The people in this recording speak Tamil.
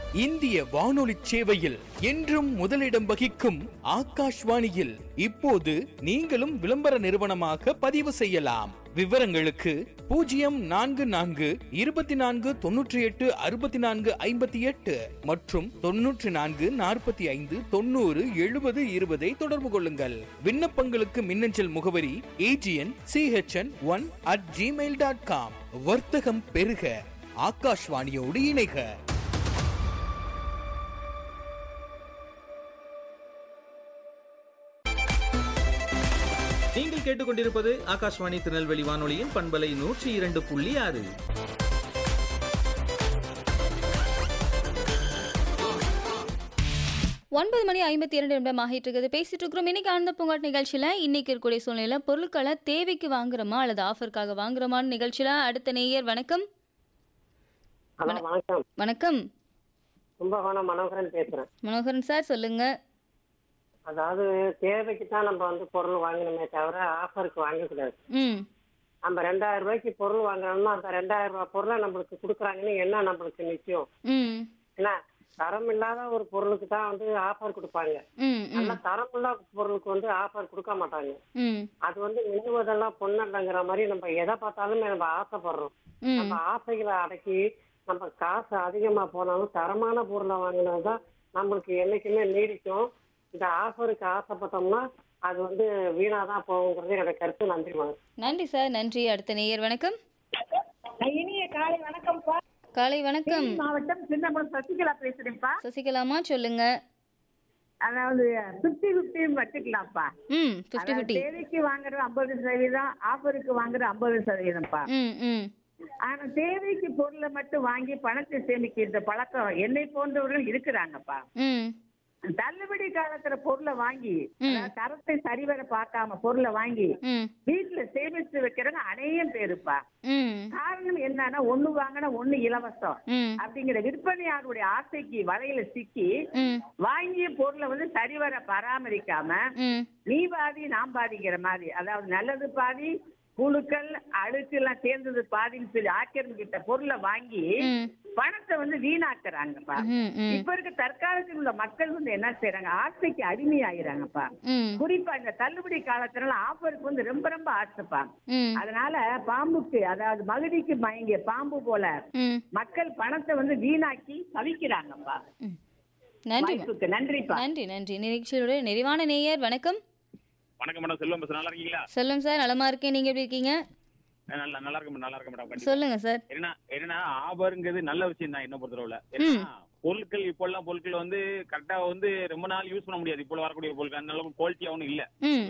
இந்திய வானொலி சேவையில் என்றும் முதலிடம் வகிக்கும் ஆகாஷ்வாணியில் இப்போது நீங்களும் விளம்பர நிறுவனமாக பதிவு செய்யலாம் விவரங்களுக்கு பூஜ்ஜியம் நான்கு நான்கு இருபத்தி நான்கு தொன்னூற்றி எட்டு அறுபத்தி நான்கு ஐம்பத்தி எட்டு மற்றும் தொன்னூற்றி நான்கு நாற்பத்தி ஐந்து தொண்ணூறு எழுபது இருபதை தொடர்பு கொள்ளுங்கள் விண்ணப்பங்களுக்கு மின்னஞ்சல் முகவரி AGN CHN one at Gmail dot com வர்த்தகம் பெருக ஆகாஷ்வாணியோடு இணைக நீங்கள் கேட்டுக்கொண்டிருப்பது ஆகாஷ்வாணி திருநெல்வேலி வானொலியின் பண்பலை நூற்றி இரண்டு புள்ளி ஆறு ஒன்பது மணி ஐம்பத்தி இரண்டு நிமிடம் ஆகிட்டு இருக்குது பேசிட்டு இருக்கிறோம் இன்னைக்கு ஆனந்த பூங்காட் நிகழ்ச்சியில இன்னைக்கு இருக்கக்கூடிய சூழ்நிலையில பொருட்களை தேவைக்கு வாங்குறோமா அல்லது ஆஃபருக்காக வாங்குறோமான்னு நிகழ்ச்சியில அடுத்த நேயர் வணக்கம் ஹலோ வணக்கம் வணக்கம் கும்பகோணம் மனோகரன் பேசுறேன் மனோகரன் சார் சொல்லுங்க அதாவது தேவைக்கு தான் நம்ம வந்து பொருள் வாங்கணுமே தவிர ஆஃபருக்கு வாங்கக்கூடாது ம் நம்ம ரெண்டாயிரம் ரூபாய்க்கு பொருள் வாங்குறோம்னா அந்த ரெண்டாயிரம் ரூபாய் பொருளை நம்மளுக்கு கொடுக்குறாங்கன்னு என்ன நம்மளுக்கு நிச்சயம் ம் என்ன தரம் இல்லாத ஒரு பொருளுக்கு தான் வந்து ஆஃபர் கொடுப்பாங்க ம் நல்ல தரம் இல்லாத பொருளுக்கு வந்து ஆஃபர் கொடுக்க மாட்டாங்க ம் அது வந்து மின்னுவதெல்லாம் பொண்ணல்லங்கிற மாதிரி நம்ம எதை பார்த்தாலுமே நம்ம ஆசைப்படுறோம் ம் நம்ம ஆசைகளை அடக்கி நம்ம காசு அதிகமா போனாலும் தரமான பொருளை வாங்கினாதான் நம்மளுக்கு என்னைக்குமே நீடிக்கும் இந்த ஆஃபருக்கு ஆசைப்பட்டோம்னா அது வந்து வீணாதான் போகுங்கிறது என்னோட கருத்து நன்றி வணக்கம் நன்றி சார் நன்றி அடுத்த நேயர் வணக்கம் இனிய காலை வணக்கம்ப்பா காலை வணக்கம் தேனி மாவட்டம் சின்னமலம் சசிகலா பேசுறேன்ப்பா சசிகலாமா சொல்லுங்க அதாவது பிப்டி பிப்டின்னு வச்சுக்கலாம்ப்பா ம் ஃபிஃப்டி அதாவது ஃபிஃப்டி தேவைக்கு வாங்குறது ஐம்பது சதவீதம் ஆஃபருக்கு வாங்குறது ஐம்பது சதவீதம்ப்பா ம் ம் ஆனா தேவைக்கு பொருளை மட்டும் வாங்கி பணத்தை சேமிக்கின்ற பழக்கம் என்னை போன்றவர்கள் இருக்கிறாங்கப்பா ம் தள்ளுபடி காலத்துல பொருளை வாங்கி அதாவது தரத்தை சரிவர பார்க்காம பொருளை வாங்கி ம் வீட்டுல சேமிச்சு வைக்கிறவங்க அநேகம் பேருப்பா ம் காரணம் என்னன்னா ஒண்ணு வாங்கினா ஒண்ணு இலவசம் ம் அப்படிங்கிற விற்பனையாளருடைய ஆசைக்கு வலையில சிக்கி ம் வாங்கிய பொருளை வந்து சரிவர பராமரிக்காம ம் நீ பாதி நான் பாதிங்கிற மாதிரி அதாவது நல்லது பாதி புழுக்கள் அழுக்கு எல்லாம் சேர்ந்தது பாதின்னு சொல்லி ஆக்கிரமிக்கிட்ட பொருளை வாங்கி ம் பணத்தை வந்து வீணாக்குறாங்கப்பா ம் ம் இப்ப இருக்க தற்காலத்தில் உள்ள மக்கள் வந்து என்ன செய்யறாங்க ஆசைக்கு அடிமையாகிறாங்கப்பா ம் குறிப்பா இந்த தள்ளுபடி காலத்துல ஆஃபருக்கு வந்து ரொம்ப ரொம்ப ஆசைப்பா ம் அதனால பாம்புக்கு அதாவது மகுடிக்கு மயங்கிய பாம்பு போல ம் மக்கள் பணத்தை வந்து வீணாக்கி தவிக்கிறாங்கப்பா நன்றி வாய்ப்புக்கு நன்றிப்பா நன்றி நன்றி நிகழ்ச்சியோட நிறைவான நேயர் வணக்கம் வணக்கம் மேடம் செல்வம் பேசுறேன் நல்லா இருக்கீங்களா சொல்லுங்க சார் நலமா இருக்கேன் நீங்க எப்படி இருக்கீங்க அஹ் நல்லா நல்லா இருக்கு நல்லா இருக்கு மேடம் கண்டிப்பா. சொல்லுங்க சார் என்னன்னா என்னன்னா ஆபருங்கிறது நல்ல விஷயம் தான் என்ன பொறுத்தளவுல ஏன்னா பொருட்கள் இப்போ எல்லாம் பொருட்கள் வந்து கரெக்டா வந்து ரொம்ப நாள் யூஸ் பண்ண முடியாது இப்போ வரக்கூடிய பொருட்கள் அந்த அளவுக்கு குவாலிட்டியாவும் இல்ல ம்